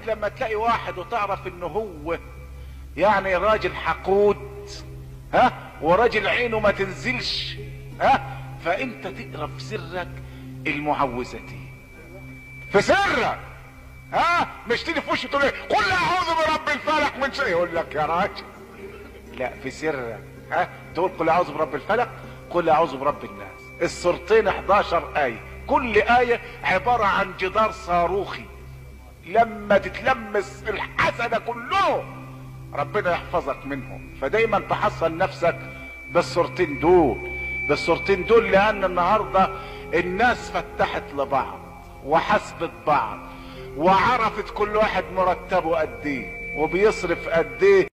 لما تلاقي واحد وتعرف انه هو يعني راجل حقود ها وراجل عينه ما تنزلش ها فانت تقرا في سرك المعوذتين في سرك ها مش تيجي في وشه تقول إيه؟ قل اعوذ برب الفلق من شيء يقول لك يا راجل لا في سرك ها تقول قل اعوذ برب الفلق قل اعوذ برب الناس السورتين 11 ايه كل ايه عباره عن جدار صاروخي لما تتلمس الحسد كله ربنا يحفظك منهم فدايما تحصن نفسك بالصورتين دول بالصورتين دول لان النهارده الناس فتحت لبعض وحسبت بعض وعرفت كل واحد مرتبه قد ايه وبيصرف قد ايه